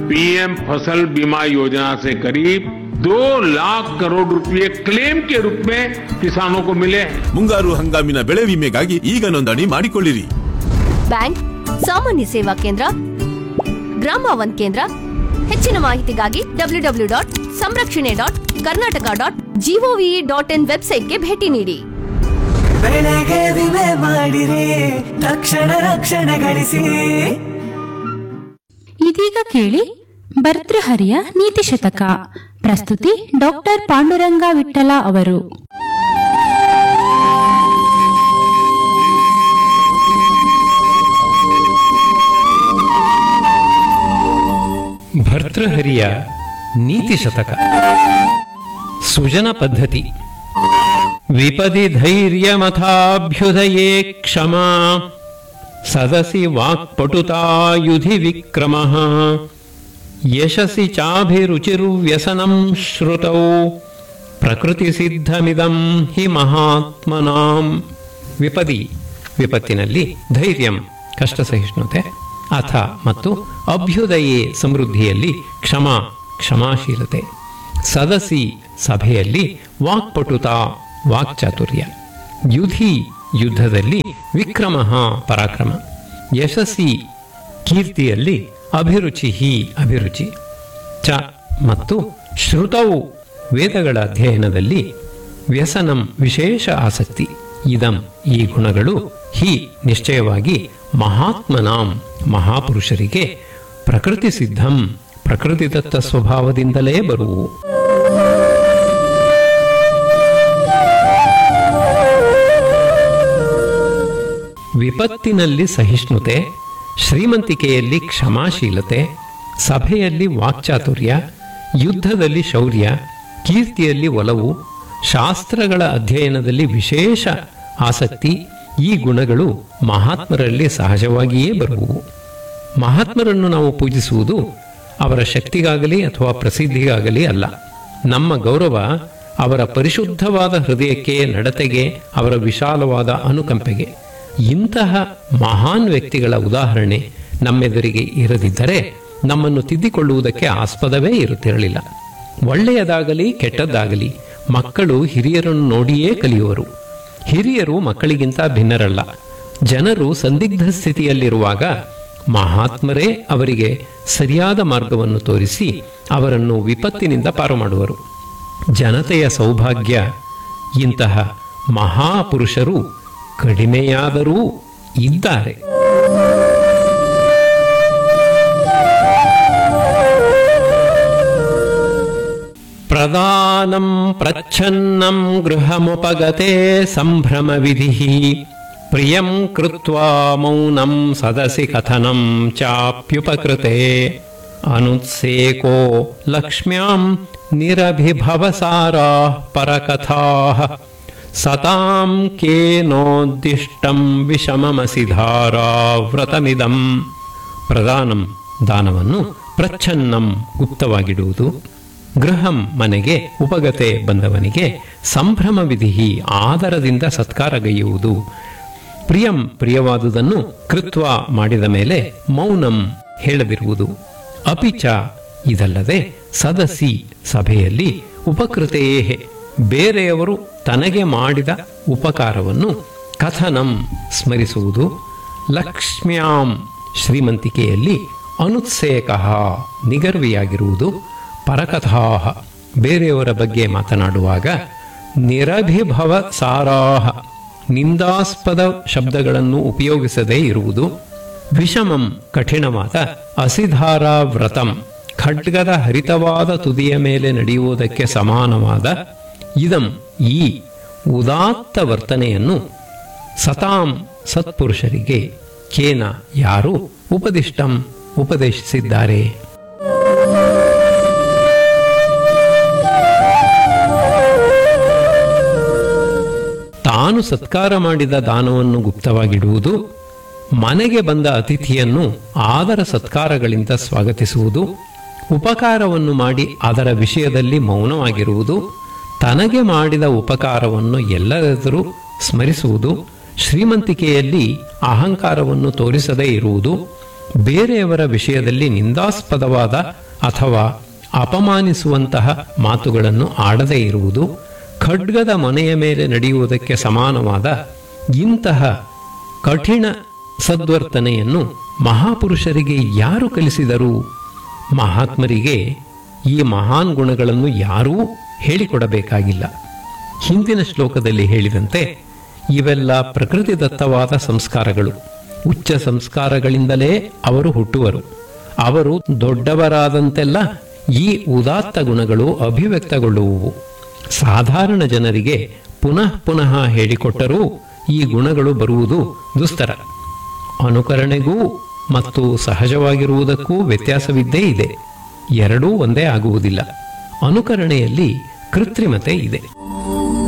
PM फसल बीमा योजना से करीब दो लाख करोड़ रुपए क्लेम के रूप में किसानों को मिले हैं ಮುಂಗಾರು ಹಂಗಾಮಿನ ಬೆಳೆ ವಿಮೆಗಾಗಿ ಈಗ ನೋಂದಣಿ ಮಾಡಿಕೊಳ್ಳಿರಿ ಬ್ಯಾಂಕ್ ಸಾಮಾನ್ಯ ಸೇವಾ ಕೇಂದ್ರ ಗ್ರಾಮ ಒನ್ ಕೇಂದ್ರ ಹೆಚ್ಚಿನ ಮಾಹಿತಿಗಾಗಿ ಡಬ್ಲ್ಯೂ ಡಬ್ಲ್ಯೂ ಡಾಟ್ ಸಂರಕ್ಷಣೆ dot Karnataka dot G O V dot in ವೆಬ್ಸೈಟ್ಗೆ ಭೇಟಿ ನೀಡಿ ಬೆಳೆಗೆ ವಿಮೆ ಮಾಡಿರಿ ತಕ್ಷಣ ರಕ್ಷಣೆ ಗಳಿಸಿ ಇದೀಗ ಕೇಳಿ ಭರ್ತೃಹರಿಯ ನೀತಿ ಶತಕ ಪ್ರಸ್ತುತಿ ಡಾಕ್ಟರ್ ಪಾಂಡುರಂಗ ವಿಠಲ ಅವರು ಭರ್ತೃಹರಿಯ ನೀತಿ ಶತಕ ಸುಜನ ಪದ್ಧತಿ ವಿಪದಿ ಧೈರ್ಯಮಥಾಭ್ಯುದಯೇ ಕ್ಷಮಾ ಸದಸಿ ವಾಕ್ಪಟುತಾಯುಧಿ ವಿಕ್ರಮ ಯಶಸಿ ಚಾಭಿರುಚಿರ್ವ್ಯಸನಂ ಶ್ರುತೌ ಪ್ರಕೃತಿ ಸಿದ್ಧಮಿದಂ ಹಿ ಮಹಾತ್ಮನಾಂ ವಿಪದಿ ವಿಪತ್ತಿನಲ್ಲಿ ಧೈರ್ಯಂ ಕಷ್ಟ ಸಹಿಷ್ಣುತೆ ಅಥ ಮತ್ತು ಅಭ್ಯುದಯೇ ಸಮೃದ್ಧಿಯಲ್ಲಿ ಕ್ಷಮ ಕ್ಷಮಾಶೀಲತೆ ಸದಸಿ ಸಭೆಯಲ್ಲಿ ವಾಕ್ಪಟುತ ವಾಕ್ಚಾತುರ್ಯ ಯುಧಿ ಯುದ್ಧದಲ್ಲಿ ವಿಕ್ರಮ ಪರಾಕ್ರಮ ಯಶಸ್ಸಿ ಕೀರ್ತಿಯಲ್ಲಿ ಅಭಿರುಚಿ ಅಭಿರುಚಿ ಚ ಮತ್ತು ಶ್ರುತವು ವೇದಗಳ ಅಧ್ಯಯನದಲ್ಲಿ ವ್ಯಸನಂ ವಿಶೇಷ ಆಸಕ್ತಿ ಇದಂ ಈ ಗುಣಗಳು ಹಿ ನಿಶ್ಚಯವಾಗಿ ಮಹಾತ್ಮನಾಂ ಮಹಾಪುರುಷರಿಗೆ ಪ್ರಕೃತಿ ಸಿದ್ಧಂ ಪ್ರಕೃತಿದತ್ತ ಸ್ವಭಾವದಿಂದಲೇ ಬರುವು ವಿಪತ್ತಿನಲ್ಲಿ ಸಹಿಷ್ಣುತೆ ಶ್ರೀಮಂತಿಕೆಯಲ್ಲಿ ಕ್ಷಮಾಶೀಲತೆ ಸಭೆಯಲ್ಲಿ ವಾಕ್ಚಾತುರ್ಯ ಯುದ್ಧದಲ್ಲಿ ಶೌರ್ಯ ಕೀರ್ತಿಯಲ್ಲಿ ಒಲವು ಶಾಸ್ತ್ರಗಳ ಅಧ್ಯಯನದಲ್ಲಿ ವಿಶೇಷ ಆಸಕ್ತಿ ಈ ಗುಣಗಳು ಮಹಾತ್ಮರಲ್ಲಿ ಸಹಜವಾಗಿಯೇ ಬರುವು ಮಹಾತ್ಮರನ್ನು ನಾವು ಪೂಜಿಸುವುದು ಅವರ ಶಕ್ತಿಗಾಗಲಿ ಅಥವಾ ಪ್ರಸಿದ್ಧಿಗಾಗಲಿ ಅಲ್ಲ ನಮ್ಮ ಗೌರವ ಅವರ ಪರಿಶುದ್ಧವಾದ ಹೃದಯಕ್ಕೆ ನಡತೆಗೆ ಅವರ ವಿಶಾಲವಾದ ಅನುಕಂಪೆಗೆ ಇಂತಹ ಮಹಾನ್ ವ್ಯಕ್ತಿಗಳ ಉದಾಹರಣೆ ನಮ್ಮೆದುರಿಗೆ ಇರದಿದ್ದರೆ ನಮ್ಮನ್ನು ತಿದ್ದಿಕೊಳ್ಳುವುದಕ್ಕೆ ಆಸ್ಪದವೇ ಇರುತ್ತಿರಲಿಲ್ಲ ಒಳ್ಳೆಯದಾಗಲಿ ಕೆಟ್ಟದ್ದಾಗಲಿ ಮಕ್ಕಳು ಹಿರಿಯರನ್ನು ನೋಡಿಯೇ ಕಲಿಯುವರು ಹಿರಿಯರು ಮಕ್ಕಳಿಗಿಂತ ಭಿನ್ನರಲ್ಲ ಜನರು ಸಂದಿಗ್ಧ ಸ್ಥಿತಿಯಲ್ಲಿರುವಾಗ ಮಹಾತ್ಮರೇ ಅವರಿಗೆ ಸರಿಯಾದ ಮಾರ್ಗವನ್ನು ತೋರಿಸಿ ಅವರನ್ನು ವಿಪತ್ತಿನಿಂದ ಪಾರು ಮಾಡುವರು ಜನತೆಯ ಸೌಭಾಗ್ಯ ಇಂತಹ ಮಹಾಪುರುಷರು ಕಡಿಮೆಯಾದರೂ ಇದ್ದಾರೆ ಪ್ರದಾನಂ ಪ್ರಚ್ಛನ್ನಂ ಗೃಹಮುಪಗತೆ ಸಂಭ್ರಮ ವಿಧಿ ಪ್ರಿಯಂ ಕೃತ್ವಾ ಮೌನಂ ಸದಸಿ ಕಥನಂ ಚಾಪ್ಯುಪಕೃತೆ ಅನುತ್ಸೇಕೋ ಲಕ್ಷ್ಮ್ಯಾಂ ನಿರಭಿಭವಸಾರಾ ಪರಕಥಾಃ ಸತಾಂ ಕೇನೋದ್ದಿಷ್ಟಂ ವಿಷಮಮಸಿ ಧಾರಾ ವ್ರತಮಿದಂ ಪ್ರದಾನಂ ದಾನವನ್ನು ಪ್ರಚ್ಛನ್ನಂ ಗುಪ್ತವಾಗಿಡುವುದು ಗೃಹಂ ಮನೆಗೆ ಉಪಗತೆ ಬಂದವನಿಗೆ ಸಂಭ್ರಮ ವಿಧಿ ಆದರದಿಂದ ಸತ್ಕಾರಗೈಯುವುದು ಪ್ರಿಯಂ ಪ್ರಿಯವಾದುದನ್ನು ಕೃತ್ವ ಮಾಡಿದ ಮೇಲೆ ಮೌನಂ ಹೇಳದಿರುವುದು ಅಪಿಚ ಇದಲ್ಲದೆ ಸದಸಿ ಸಭೆಯಲ್ಲಿ ಉಪಕೃತೆಯೇ ಬೇರೆಯವರು ತನಗೆ ಮಾಡಿದ ಉಪಕಾರವನ್ನು ಕಥನಂ ಸ್ಮರಿಸುವುದು ಲಕ್ಷ್ಮ್ಯಾಂ ಶ್ರೀಮಂತಿಕೆಯಲ್ಲಿ ಅನುತ್ಸೇಕ ನಿಗರ್ವಿಯಾಗಿರುವುದು ಪರಕಥಾ ಬೇರೆಯವರ ಬಗ್ಗೆ ಮಾತನಾಡುವಾಗ ನಿರಭಿಭವ ಸಾರಾಹ ನಿಂದಾಸ್ಪದ ಶಬ್ದಗಳನ್ನು ಉಪಯೋಗಿಸದೇ ಇರುವುದು ವಿಷಮಂ ಕಠಿಣವಾದ ಅಸಿಧಾರಾ ವ್ರತಂ ಖಡ್ಗದ ಹರಿತವಾದ ತುದಿಯ ಮೇಲೆ ನಡೆಯುವುದಕ್ಕೆ ಸಮಾನವಾದ ಇದಂ ಈ ಉದಾತ್ತ ವರ್ತನೆಯನ್ನು ಸತಾಂ ಸತ್ಪುರುಷರಿಗೆ ಕೇನ ಯಾರು ಉಪದಿಷ್ಟಂ ಉಪದೇಶಿಸಿದ್ದಾರೆ ತಾನು ಸತ್ಕಾರ ಮಾಡಿದ ದಾನವನ್ನು ಗುಪ್ತವಾಗಿಡುವುದು ಮನೆಗೆ ಬಂದ ಅತಿಥಿಯನ್ನು ಆದರ ಸತ್ಕಾರಗಳಿಂದ ಸ್ವಾಗತಿಸುವುದು ಉಪಕಾರವನ್ನು ಮಾಡಿ ಅದರ ವಿಷಯದಲ್ಲಿ ಮೌನವಾಗಿರುವುದು ತನಗೆ ಮಾಡಿದ ಉಪಕಾರವನ್ನು ಎಲ್ಲರೆದುರು ಸ್ಮರಿಸುವುದು ಶ್ರೀಮಂತಿಕೆಯಲ್ಲಿ ಅಹಂಕಾರವನ್ನು ತೋರಿಸದೇ ಇರುವುದು ಬೇರೆಯವರ ವಿಷಯದಲ್ಲಿ ನಿಂದಾಸ್ಪದವಾದ ಅಥವಾ ಅಪಮಾನಿಸುವಂತಹ ಮಾತುಗಳನ್ನು ಆಡದೇ ಇರುವುದು ಖಡ್ಗದ ಮನೆಯ ಮೇಲೆ ನಡೆಯುವುದಕ್ಕೆ ಸಮಾನವಾದ ಇಂತಹ ಕಠಿಣ ಸದ್ವರ್ತನೆಯನ್ನು ಮಹಾಪುರುಷರಿಗೆ ಯಾರು ಕಲಿಸಿದರು ಮಹಾತ್ಮರಿಗೆ ಈ ಮಹಾನ್ ಗುಣಗಳನ್ನು ಯಾರೂ ಹೇಳಿಕೊಡಬೇಕಾಗಿಲ್ಲ ಹಿಂದಿನ ಶ್ಲೋಕದಲ್ಲಿ ಹೇಳಿದಂತೆ ಇವೆಲ್ಲ ಪ್ರಕೃತಿದತ್ತವಾದ ಸಂಸ್ಕಾರಗಳು ಉಚ್ಚ ಸಂಸ್ಕಾರಗಳಿಂದಲೇ ಅವರು ಹುಟ್ಟುವರು ಅವರು ದೊಡ್ಡವರಾದಂತೆಲ್ಲ ಈ ಉದಾತ್ತ ಗುಣಗಳು ಅಭಿವ್ಯಕ್ತಗೊಳ್ಳುವುವು ಸಾಧಾರಣ ಜನರಿಗೆ ಪುನಃ ಪುನಃ ಹೇಳಿಕೊಟ್ಟರೂ ಈ ಗುಣಗಳು ಬರುವುದು ದುಸ್ತರ ಅನುಕರಣೆಗೂ ಮತ್ತು ಸಹಜವಾಗಿರುವುದಕ್ಕೂ ವ್ಯತ್ಯಾಸವಿದ್ದೇ ಇದೆ ಎರಡೂ ಒಂದೇ ಆಗುವುದಿಲ್ಲ ಅನುಕರಣೆಯಲ್ಲಿ ಕೃತ್ರಿಮತೆ ಇದೆ